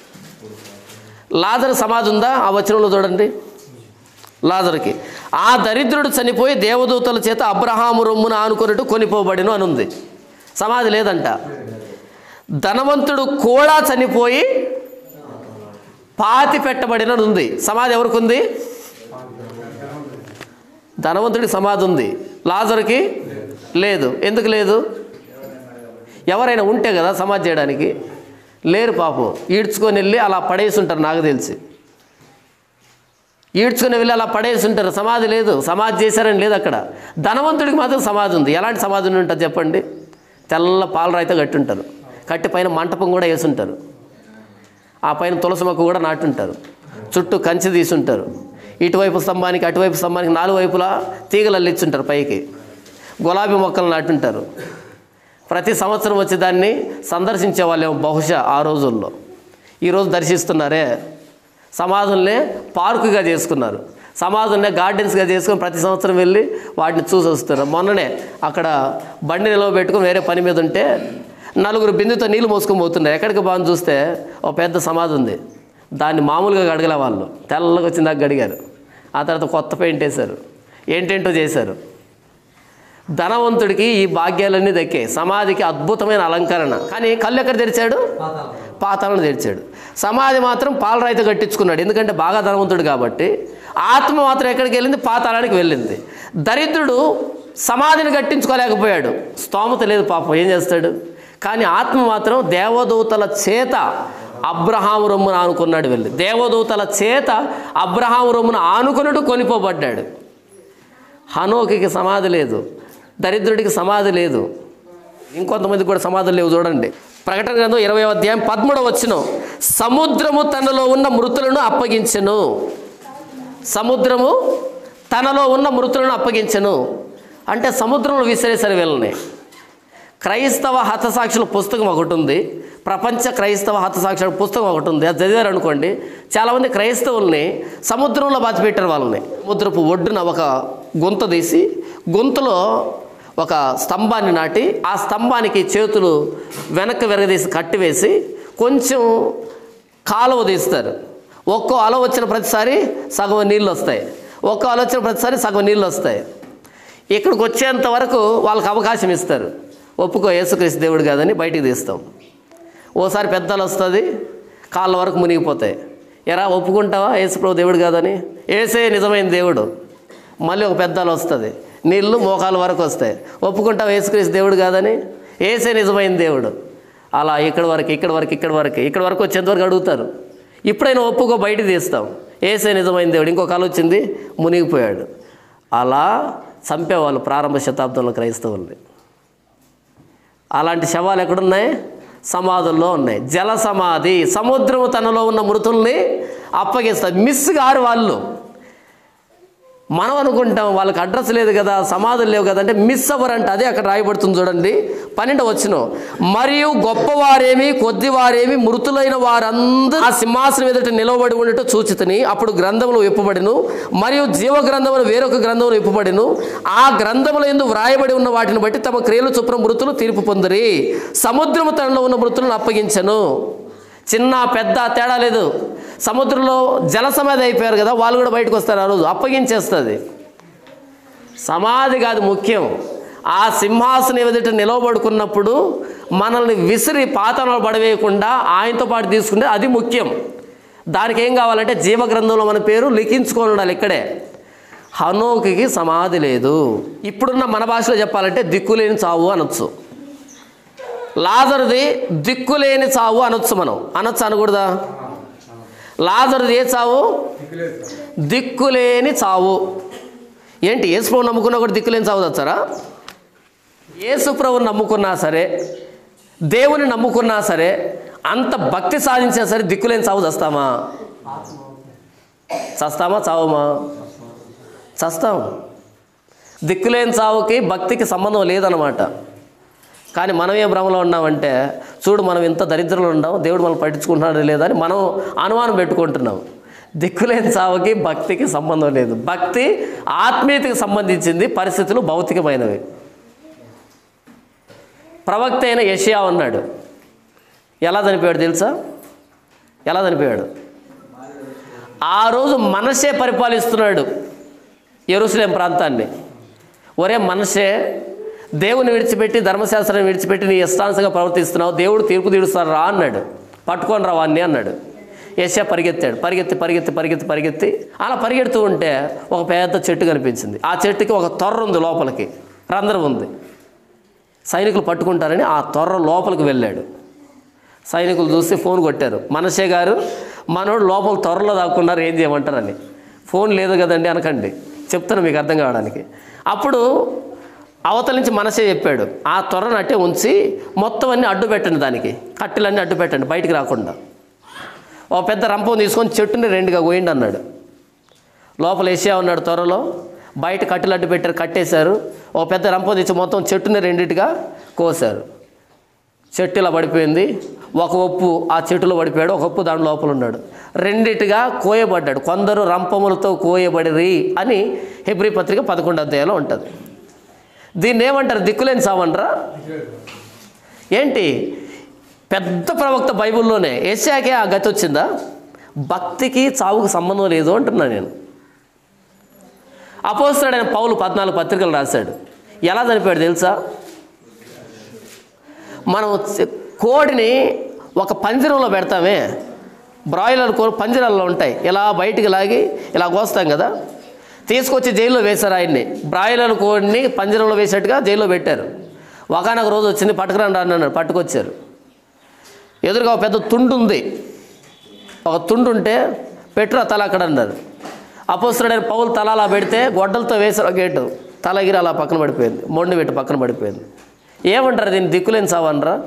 లాజరు సమాధి ఉందా ఆ వచనంలో చూడండి లాజరుకి ఆ దరిద్రుడు చనిపోయి దేవదూతల చేత అబ్రహాము రొమ్మున ఆనుకున్నట్టు కొనిపోబడిను అని ఉంది సమాధి లేదంట ధనవంతుడు కూడా చనిపోయి పాతి పెట్టబడిన ఉంది సమాధి ఎవరికి ఉంది ధనవంతుడికి సమాధి ఉంది లాజరుకి లేదు ఎందుకు లేదు ఎవరైనా ఉంటే కదా సమాధి చేయడానికి లేరు పాపం ఈడ్చుకొని వెళ్ళి అలా పడేసి ఉంటారు నాకు తెలిసి ఈడ్చుకుని వెళ్ళి అలా పడేసి ఉంటారు సమాధి లేదు సమాధి చేశారని లేదు అక్కడ ధనవంతుడికి మాత్రం సమాధి ఉంది ఎలాంటి సమాధి ఉండి ఉంటుంది చెప్పండి తెల్ల పాలరాయితో కట్టి ఉంటారు కట్టి పైన మంటపం కూడా వేసి ఉంటారు ఆ పైన తులసి మొక్క కూడా నాటుంటారు చుట్టూ కంచి తీసుంటారు ఇటువైపు స్తంభానికి అటువైపు స్తంభానికి నాలుగు వైపులా తీగలు అల్లించుంటారు పైకి గులాబీ మొక్కలు నాటుంటారు ప్రతి సంవత్సరం వచ్చి దాన్ని సందర్శించే వాళ్ళేమో బహుశా ఆ రోజుల్లో ఈరోజు దర్శిస్తున్నారే సమాధుల్నే పార్కుగా చేసుకున్నారు సమాధుల్నే గార్డెన్స్గా చేసుకొని ప్రతి సంవత్సరం వెళ్ళి వాటిని చూసి వస్తున్నారు మొన్ననే అక్కడ బండి నిలవ పెట్టుకొని వేరే పని మీద ఉంటే నలుగురు బిందుతో నీళ్ళు మోసుకొని పోతున్నారు ఎక్కడికి బాగుంది చూస్తే ఒక పెద్ద సమాధి ఉంది దాన్ని మామూలుగా గడగలే వాళ్ళు తెల్లగా వచ్చిందాక గడిగారు ఆ తర్వాత కొత్త పెయింట్ వేశారు ఏంటేంటో చేశారు ధనవంతుడికి ఈ భాగ్యాలన్నీ దక్కాయి సమాధికి అద్భుతమైన అలంకరణ కానీ కళ్ళు ఎక్కడ తెరిచాడు పాతాలను తెరిచాడు సమాధి మాత్రం పాలరాయితో కట్టించుకున్నాడు ఎందుకంటే బాగా ధనవంతుడు కాబట్టి ఆత్మ మాత్రం ఎక్కడికి వెళ్ళింది పాతాళానికి వెళ్ళింది దరిద్రుడు సమాధిని కట్టించుకోలేకపోయాడు స్తోమత లేదు పాపం ఏం చేస్తాడు కానీ ఆత్మ మాత్రం దేవదూతల చేత అబ్రహాము రొమ్మున ఆనుకున్నాడు వెళ్ళి దేవదూతల చేత అబ్రహాము రొమ్మున ఆనుకున్నట్టు కొనిపోబడ్డాడు హనోకి సమాధి లేదు దరిద్రుడికి సమాధి లేదు ఇంకొంతమందికి కూడా సమాధులు లేవు చూడండి ప్రకటన గ్రంథం ఇరవై అధ్యాయం పదమూడవ వచ్చిన సముద్రము తనలో ఉన్న మృతులను అప్పగించెను సముద్రము తనలో ఉన్న మృతులను అప్పగించెను అంటే సముద్రంలో విసిరేసరి వీళ్ళని క్రైస్తవ హతసాక్షుల పుస్తకం ఒకటి ఉంది ప్రపంచ క్రైస్తవ హతసాక్షుల పుస్తకం ఒకటి ఉంది అది చదివారు అనుకోండి చాలామంది క్రైస్తవుల్ని సముద్రంలో బాచిపెట్టారు వాళ్ళని సముద్రపు ఒడ్డున ఒక గుంత తీసి గుంతలో ఒక స్తంభాన్ని నాటి ఆ స్తంభానికి చేతులు వెనక్కి వెరగదీసి కట్టివేసి కొంచెం కాలువ తీస్తారు ఒక్కో అల వచ్చిన ప్రతిసారి సగం నీళ్ళు వస్తాయి ఒక్కో అల వచ్చిన ప్రతిసారి సగం నీళ్ళు వస్తాయి ఇక్కడికి వచ్చేంత వరకు వాళ్ళకి అవకాశం ఇస్తారు ఒప్పుకో యేసుక్రీస్తు దేవుడు కాదని బయటికి తీస్తాం ఓసారి పెద్దలు వస్తుంది కాళ్ళ వరకు మునిగిపోతాయి ఎరా ఒప్పుకుంటావా యేసుప్రభు దేవుడు కాదని ఏసే నిజమైన దేవుడు మళ్ళీ ఒక పెద్దాలు వస్తుంది నీళ్ళు మోకాల వరకు వస్తాయి ఒప్పుకుంటావు యేసుక్రీస్తు దేవుడు కాదని ఏసే నిజమైన దేవుడు అలా ఇక్కడ వరకు ఇక్కడ వరకు ఇక్కడ వరకు ఇక్కడ వరకు వచ్చేంత వరకు అడుగుతారు ఇప్పుడైనా ఒప్పుకో బయట తీస్తాం ఏసే నిజమైన దేవుడు ఇంకో కళ వచ్చింది మునిగిపోయాడు అలా చంపేవాళ్ళు ప్రారంభ శతాబ్దంలో క్రైస్తవుల్ని అలాంటి శవాలు ఎక్కడున్నాయి సమాధుల్లో ఉన్నాయి జల సమాధి సముద్రము తనలో ఉన్న మృతుల్ని అప్పగిస్తారు మిస్ గారు వాళ్ళు మనం అనుకుంటాం వాళ్ళకి అడ్రస్ లేదు కదా సమాధులు లేవు కదా అంటే మిస్ అవ్వరంట అదే అక్కడ రాయబడుతుంది చూడండి పన్నెండు వచ్చిన మరియు గొప్పవారేమి కొద్దివారేమి మృతులైన వారందరూ ఆ సింహాసనం ఎదుట నిలవబడి ఉండటం సూచితని అప్పుడు గ్రంథములు విప్పబడిను మరియు జీవ గ్రంథములు వేరొక గ్రంథములు విప్పబడిను ఆ గ్రంథముల ఎందు వ్రాయబడి ఉన్న వాటిని బట్టి తమ క్రియలు చొప్పున మృతులు తీర్పు పొందిరి సముద్రము తనలో ఉన్న మృతులను అప్పగించను చిన్న పెద్ద తేడా లేదు సముద్రంలో జల సమాధి అయిపోయారు కదా వాళ్ళు కూడా బయటకు వస్తారు ఆ రోజు అప్పగించేస్తుంది సమాధి కాదు ముఖ్యం ఆ సింహాసనం ఎదుట నిలవబడుకున్నప్పుడు మనల్ని విసిరి పాతనలు పడవేయకుండా ఆయనతో పాటు తీసుకుంటే అది ముఖ్యం దానికి ఏం కావాలంటే జీవగ్రంథంలో మన పేరు లిఖించుకొని ఉండాలి ఇక్కడే హనోకి సమాధి లేదు ఇప్పుడున్న మన భాషలో చెప్పాలంటే దిక్కులేని చావు అనొచ్చు లాజరుది దిక్కులేని చావు అనొచ్చు మనం అనొచ్చు అనకూడదా లాజరుది ఏ చావు దిక్కులేని చావు ఏంటి యేసుప్రభు నమ్ముకున్నా కూడా దిక్కులేని చావు తెచ్చారా యేసుప్రభు నమ్ముకున్నా సరే దేవుని నమ్ముకున్నా సరే అంత భక్తి సాధించినా సరే దిక్కులేని చావు చస్తామా చస్తామా చావమా చస్తాం దిక్కులేని చావుకి భక్తికి సంబంధం లేదనమాట కానీ మనం ఏ భ్రమలో ఉన్నామంటే చూడు మనం ఇంత దరిద్రంలో ఉన్నాం దేవుడు మనం పట్టించుకుంటున్నాడు లేదా అని మనం అనుమానం పెట్టుకుంటున్నాం దిక్కులేని చావుకి భక్తికి సంబంధం లేదు భక్తి ఆత్మీయతకి సంబంధించింది పరిస్థితులు భౌతికమైనవి ప్రవక్త అయిన యషియా ఉన్నాడు ఎలా చనిపోయాడు తెలుసా ఎలా చనిపోయాడు ఆ రోజు మనసే పరిపాలిస్తున్నాడు ఎరుసలేం ప్రాంతాన్ని ఒరే మనసే దేవుని విడిచిపెట్టి ధర్మశాస్త్రాన్ని విడిచిపెట్టి నీ ఇష్టానుసంగా ప్రవర్తిస్తున్నావు దేవుడు తీర్పు తీరుస్తాడు రా అన్నాడు పట్టుకొని రా వాన్ని అన్నాడు యశ పరిగెత్తాడు పరిగెత్తి పరిగెత్తి పరిగెత్తి పరిగెత్తి అలా పరిగెడుతూ ఉంటే ఒక పెద్ద చెట్టు కనిపించింది ఆ చెట్టుకి ఒక తొర్ర ఉంది లోపలికి రంధ్రం ఉంది సైనికులు పట్టుకుంటారని ఆ తొర్ర లోపలికి వెళ్ళాడు సైనికులు చూసి ఫోన్ కొట్టారు మనసే గారు మనోడు లోపల త్వరలో దాక్కున్నారు ఏం చేయమంటారని ఫోన్ లేదు కదండి అనకండి చెప్తాను మీకు అర్థం కావడానికి అప్పుడు అవతల నుంచి మనసే చెప్పాడు ఆ త్వరను అట్టే ఉంచి మొత్తం అన్నీ అడ్డు పెట్టండి దానికి కట్టెలన్నీ అడ్డు పెట్టండి బయటికి రాకుండా ఓ పెద్ద రంపం తీసుకొని చెట్టుని రెండుగా పోయిండి అన్నాడు లోపల ఏసియా ఉన్నాడు త్వరలో బయట కట్టెలు అడ్డు పెట్టారు కట్టేశారు ఓ పెద్ద రంపం తెచ్చి మొత్తం చెట్టుని రెండింటిగా కోసారు చెట్టు ఇలా పడిపోయింది ఒక ఒప్పు ఆ చెట్టులో పడిపోయాడు ఒక ఒప్పు దాని లోపల ఉన్నాడు రెండిటిగా కోయబడ్డాడు కొందరు రంపములతో కోయబడిరి అని హెబ్రి పత్రిక పదకొండు అధ్యాయంలో ఉంటుంది దీన్ని ఏమంటారు దిక్కులేని సావనరా ఏంటి పెద్ద ప్రవక్త బైబిల్లోనే ఏషియాకే ఆ గతి వచ్చిందా భక్తికి చావుకు సంబంధం లేదు అంటున్నా నేను అపోస్తాడైన పౌలు పద్నాలుగు పత్రికలు రాశాడు ఎలా చనిపోయాడు తెలుసా మనం చ- కోడిని ఒక పంజరంలో పెడతామే బ్రాయిలర్ కో పంజరాల్లో ఉంటాయి ఇలా బయటికి లాగి ఇలా కోస్తాం కదా తీసుకొచ్చి జైల్లో వేశారు ఆయన్ని బ్రాయిలర్ కోడిని పంజరంలో వేసేట్టుగా జైల్లో పెట్టారు ఒకనొక రోజు వచ్చింది పట్టుకురండి అన్నాడు పట్టుకొచ్చారు ఎదురుగా ఒక పెద్ద తుండు ఉంది ఒక తుండు ఉంటే పెట్టురా తల అక్కడ అన్నారు అపోస్తుడైన పౌలు తల అలా పెడితే గొడ్డలతో వేసారు ఆ గేటు తల ఎగిరి అలా పక్కన పడిపోయింది మొండి పెట్టి పక్కన పడిపోయింది ఏమంటారు దీన్ని దిక్కులేని సావనరా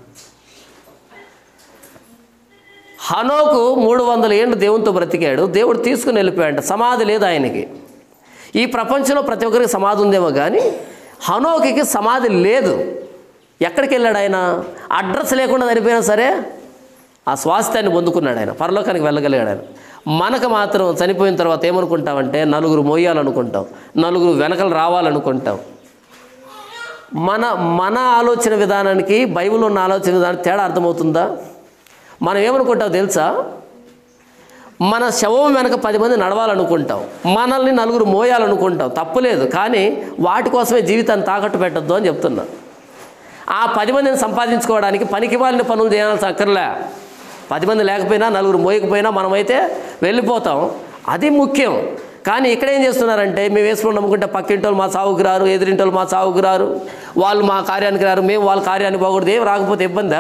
హనోకు మూడు వందల ఏళ్ళు దేవునితో బ్రతికాడు దేవుడు తీసుకుని వెళ్ళిపోయాడు సమాధి లేదు ఆయనకి ఈ ప్రపంచంలో ప్రతి ఒక్కరికి సమాధి ఉందేమో కానీ హనోకి సమాధి లేదు ఎక్కడికి వెళ్ళాడు ఆయన అడ్రస్ లేకుండా చనిపోయినా సరే ఆ స్వాస్థ్యాన్ని పొందుకున్నాడు ఆయన పరలోకానికి వెళ్ళగలిగాడు ఆయన మనకు మాత్రం చనిపోయిన తర్వాత ఏమనుకుంటామంటే నలుగురు మోయాలనుకుంటాం నలుగురు వెనకలు రావాలనుకుంటాం మన మన ఆలోచన విధానానికి బైబిల్లో ఉన్న ఆలోచన విధానానికి తేడా అర్థమవుతుందా మనం ఏమనుకుంటాం తెలుసా మన శవం వెనక పది మంది నడవాలనుకుంటాం మనల్ని నలుగురు మోయాలనుకుంటాం తప్పులేదు కానీ వాటి కోసమే జీవితాన్ని తాకట్టు పెట్టద్దు అని చెప్తున్నా ఆ పది మందిని సంపాదించుకోవడానికి పనికి వాళ్ళని పనులు చేయాల్సిన అక్కర్లే పది మంది లేకపోయినా నలుగురు మోయకపోయినా మనమైతే వెళ్ళిపోతాం అది ముఖ్యం కానీ ఇక్కడ ఏం చేస్తున్నారంటే మేము వేసుకుని నమ్ముకుంటే పక్కింటి వాళ్ళు మా సాగుకు రారు ఎదురింటి వాళ్ళు మా సాగుకు రారు వాళ్ళు మా కార్యానికి రారు మేము వాళ్ళ కార్యానికి పోకూడదు ఏం రాకపోతే ఇబ్బందా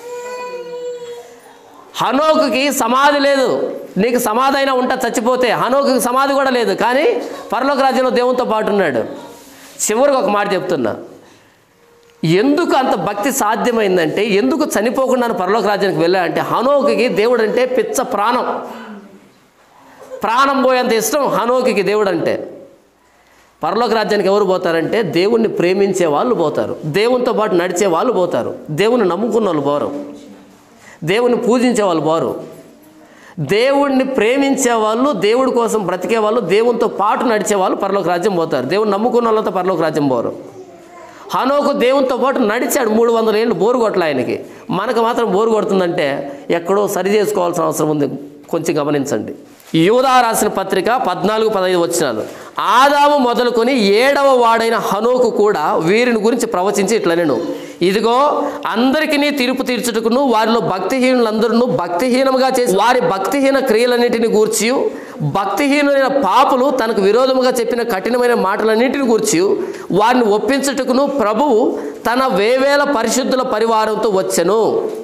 హనోకుకి సమాధి లేదు నీకు సమాధి అయినా ఉంటా చచ్చిపోతే హనోకుకి సమాధి కూడా లేదు కానీ పరలోక రాజ్యంలో దేవునితో పాటు ఉన్నాడు చివరికి ఒక మాట చెప్తున్నా ఎందుకు అంత భక్తి సాధ్యమైందంటే ఎందుకు చనిపోకుండా పరలోక రాజ్యానికి వెళ్ళాడంటే హనోకుకి దేవుడు అంటే పిచ్చ ప్రాణం ప్రాణం పోయేంత ఇష్టం హనోకి దేవుడు అంటే పరలోక రాజ్యానికి ఎవరు పోతారంటే దేవుణ్ణి ప్రేమించే వాళ్ళు పోతారు దేవునితో పాటు నడిచే వాళ్ళు పోతారు దేవుని నమ్ముకున్న వాళ్ళు పోరు దేవుని పూజించే వాళ్ళు పోరు దేవుణ్ణి ప్రేమించే వాళ్ళు దేవుడి కోసం బ్రతికే వాళ్ళు దేవునితో పాటు నడిచే వాళ్ళు పరలోక రాజ్యం పోతారు దేవుని నమ్ముకున్న వాళ్ళతో పరలోక రాజ్యం పోరు హనోకు దేవునితో పాటు నడిచాడు మూడు వందల ఏళ్ళు బోరు కొట్టలే ఆయనకి మనకు మాత్రం బోరు కొడుతుందంటే ఎక్కడో సరి చేసుకోవాల్సిన అవసరం ఉంది కొంచెం గమనించండి యూదా రాసిన పత్రిక పద్నాలుగు పదహైదు వచ్చినాలు ఆదాము మొదలుకొని ఏడవ వాడైన హనోకు కూడా వీరిని గురించి ప్రవచించి ఇట్లా నేను ఇదిగో అందరికీ తీర్పు తీర్చుటకును వారిలో భక్తిహీనులందరూ భక్తిహీనముగా చేసి వారి భక్తిహీన క్రియలన్నిటిని గూర్చి భక్తిహీనులైన పాపులు తనకు విరోధముగా చెప్పిన కఠినమైన మాటలన్నింటిని గూర్చి వారిని ఒప్పించుటకును ప్రభువు తన వేవేల పరిశుద్ధుల పరివారంతో వచ్చెను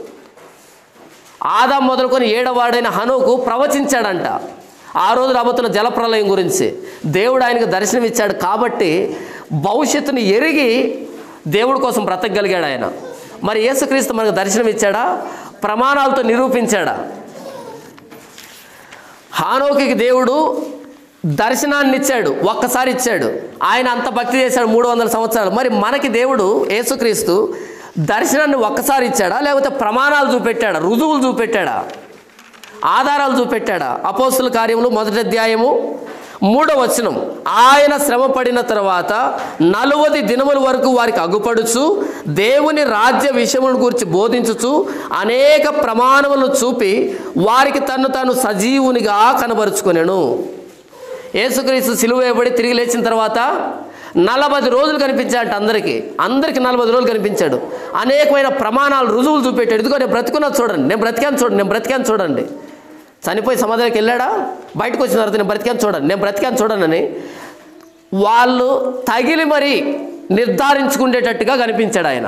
ఆదాం మొదలుకొని ఏడవాడైన హనుకు ప్రవచించాడంట ఆ రోజు రాబోతున్న జలప్రలయం గురించి దేవుడు ఆయనకు దర్శనం ఇచ్చాడు కాబట్టి భవిష్యత్తుని ఎరిగి దేవుడి కోసం బ్రతకగలిగాడు ఆయన మరి యేసుక్రీస్తు మనకు దర్శనం ఇచ్చాడా ప్రమాణాలతో నిరూపించాడా హానోకి దేవుడు దర్శనాన్ని ఇచ్చాడు ఒక్కసారి ఇచ్చాడు ఆయన అంత భక్తి చేశాడు మూడు వందల సంవత్సరాలు మరి మనకి దేవుడు యేసుక్రీస్తు దర్శనాన్ని ఒక్కసారి ఇచ్చాడా లేకపోతే ప్రమాణాలు చూపెట్టాడా రుజువులు చూపెట్టాడా ఆధారాలు చూపెట్టాడా అపోస్తుల కార్యములు మొదటి అధ్యాయము మూడవ వచనం ఆయన శ్రమ పడిన తర్వాత నలువది దినముల వరకు వారికి అగ్గుపడుచు దేవుని రాజ్య విషయములను గురించి బోధించుచు అనేక ప్రమాణములను చూపి వారికి తన్ను తాను సజీవునిగా కనబరుచుకొనెను యేసుక్రీస్తు సిలువ వేయబడి తిరిగి లేచిన తర్వాత నలభై రోజులు కనిపించాడు అందరికీ అందరికీ నలభై రోజులు కనిపించాడు అనేకమైన ప్రమాణాలు రుజువులు చూపెట్టాడు ఇదిగో నేను బ్రతికున్నది చూడండి నేను బ్రతికాను చూడండి నేను బ్రతికాను చూడండి చనిపోయి సమాధికి వెళ్ళాడా బయటకు వచ్చిన తర్వాత నేను బ్రతికాను చూడండి నేను బ్రతికాను చూడండి అని వాళ్ళు తగిలి మరి నిర్ధారించుకునేటట్టుగా కనిపించాడు ఆయన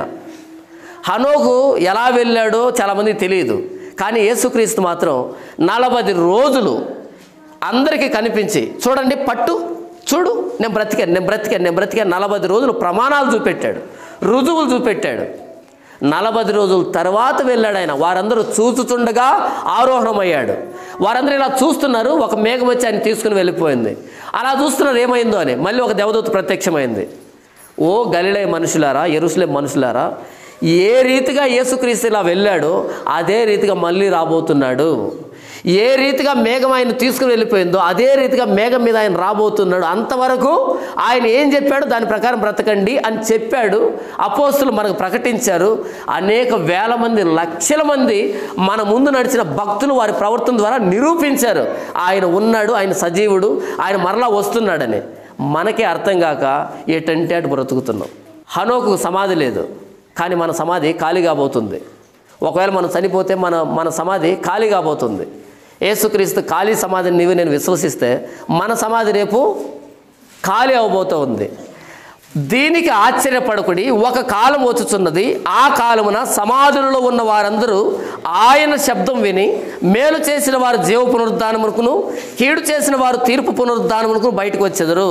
హనోకు ఎలా వెళ్ళాడో చాలామందికి తెలియదు కానీ యేసుక్రీస్తు మాత్రం నలభై రోజులు అందరికీ కనిపించి చూడండి పట్టు చూడు నేను బ్రతికాను నేను బ్రతికాను నేను బ్రతికాను నలభై రోజులు ప్రమాణాలు చూపెట్టాడు రుజువులు చూపెట్టాడు నలభై రోజుల తర్వాత వెళ్ళాడు ఆయన వారందరూ చూచుచుండగా ఆరోహణమయ్యాడు వారందరూ ఇలా చూస్తున్నారు ఒక మేఘం వచ్చి ఆయన తీసుకుని వెళ్ళిపోయింది అలా చూస్తున్నారు ఏమైందో అని మళ్ళీ ఒక దేవదూత ప్రత్యక్షమైంది ఓ గలిలే మనుషులారా ఎరుసలే మనుషులారా ఏ రీతిగా యేసుక్రీస్తు ఇలా వెళ్ళాడో అదే రీతిగా మళ్ళీ రాబోతున్నాడు ఏ రీతిగా మేఘం ఆయన తీసుకుని వెళ్ళిపోయిందో అదే రీతిగా మేఘం మీద ఆయన రాబోతున్నాడు అంతవరకు ఆయన ఏం చెప్పాడు దాని ప్రకారం బ్రతకండి అని చెప్పాడు అపోస్తులు మనకు ప్రకటించారు అనేక వేల మంది లక్షల మంది మన ముందు నడిచిన భక్తులు వారి ప్రవర్తన ద్వారా నిరూపించారు ఆయన ఉన్నాడు ఆయన సజీవుడు ఆయన మరలా వస్తున్నాడని మనకే అర్థం కాక ఎటంటే అటు బ్రతుకుతున్నాం హనోకు సమాధి లేదు కానీ మన సమాధి ఖాళీగా పోతుంది ఒకవేళ మనం చనిపోతే మన మన సమాధి ఖాళీగా పోతుంది ఏసుక్రీస్తు ఖాళీ సమాధిని నీవు నేను విశ్వసిస్తే మన సమాధి రేపు ఖాళీ అవబోతూ ఉంది దీనికి ఆశ్చర్యపడకుడి ఒక కాలం వచ్చుచున్నది ఆ కాలమున సమాధులలో ఉన్న వారందరూ ఆయన శబ్దం విని మేలు చేసిన వారు జీవ పునరుద్ధానమునకును కీడు చేసిన వారు తీర్పు పునరుద్ధానమునకు బయటకు వచ్చెదరు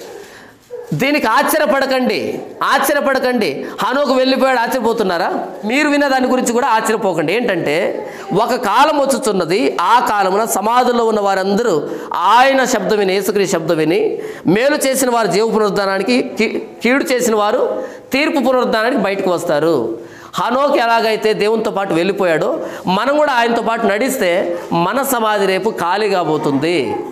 దీనికి ఆశ్చర్యపడకండి ఆశ్చర్యపడకండి హనుకు వెళ్ళిపోయాడు ఆశ్చర్యపోతున్నారా మీరు విన్న దాని గురించి కూడా ఆశ్చర్యపోకండి ఏంటంటే ఒక కాలం వచ్చుచున్నది ఆ కాలమున సమాధుల్లో ఉన్న వారందరూ ఆయన శబ్దం విని యేసుక్రీ శబ్దం విని మేలు చేసిన వారు జీవ పునరుద్ధానానికి కీ- కీడు చేసిన వారు తీర్పు పునరుద్ధానానికి బయటకు వస్తారు హనోకి ఎలాగైతే దేవునితో పాటు వెళ్ళిపోయాడో మనం కూడా ఆయనతో పాటు నడిస్తే మన సమాధి రేపు ఖాళీ కాబోతుంది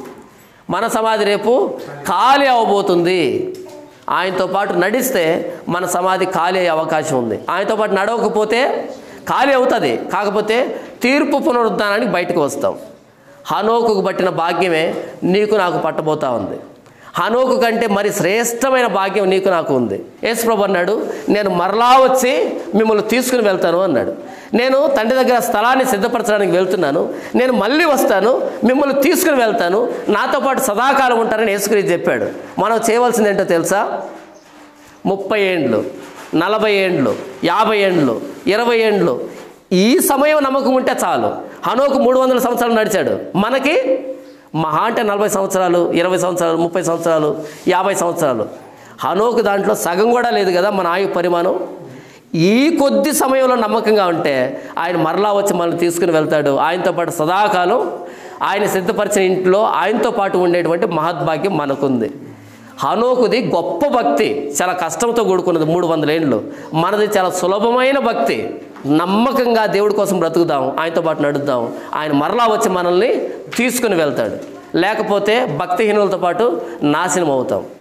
మన సమాధి రేపు ఖాళీ అవబోతుంది ఆయనతో పాటు నడిస్తే మన సమాధి ఖాళీ అయ్యే అవకాశం ఉంది ఆయనతో పాటు నడవకపోతే ఖాళీ అవుతుంది కాకపోతే తీర్పు పునరుద్ధానానికి బయటకు వస్తాం హనోకు పట్టిన భాగ్యమే నీకు నాకు పట్టబోతా ఉంది హనోకు కంటే మరి శ్రేష్టమైన భాగ్యం నీకు నాకు ఉంది యేసుప్రభు అన్నాడు నేను మరలా వచ్చి మిమ్మల్ని తీసుకుని వెళ్తాను అన్నాడు నేను తండ్రి దగ్గర స్థలాన్ని సిద్ధపరచడానికి వెళ్తున్నాను నేను మళ్ళీ వస్తాను మిమ్మల్ని తీసుకుని వెళ్తాను నాతో పాటు సదాకాలం ఉంటారని యేసుక్రీస్తు చెప్పాడు మనం చేయవలసింది ఏంటో తెలుసా ముప్పై ఏండ్లు నలభై ఏండ్లు యాభై ఏండ్లు ఇరవై ఏండ్లు ఈ సమయం నమ్మకం ఉంటే చాలు హనోకు మూడు వందల సంవత్సరాలు నడిచాడు మనకి మహా అంటే నలభై సంవత్సరాలు ఇరవై సంవత్సరాలు ముప్పై సంవత్సరాలు యాభై సంవత్సరాలు హనోకు దాంట్లో సగం కూడా లేదు కదా మన ఆయు పరిమాణం ఈ కొద్ది సమయంలో నమ్మకంగా ఉంటే ఆయన మరలా వచ్చి మనల్ని తీసుకుని వెళ్తాడు ఆయనతో పాటు సదాకాలం ఆయన సిద్ధపరిచిన ఇంట్లో ఆయనతో పాటు ఉండేటువంటి మహద్భాగ్యం మనకుంది హనోకుది గొప్ప భక్తి చాలా కష్టంతో కూడుకున్నది మూడు వందల ఏండ్లు మనది చాలా సులభమైన భక్తి నమ్మకంగా దేవుడి కోసం బ్రతుకుదాం ఆయనతో పాటు నడుద్దాం ఆయన మరలా వచ్చి మనల్ని తీసుకుని వెళ్తాడు లేకపోతే భక్తిహీనులతో పాటు నాశనం అవుతాం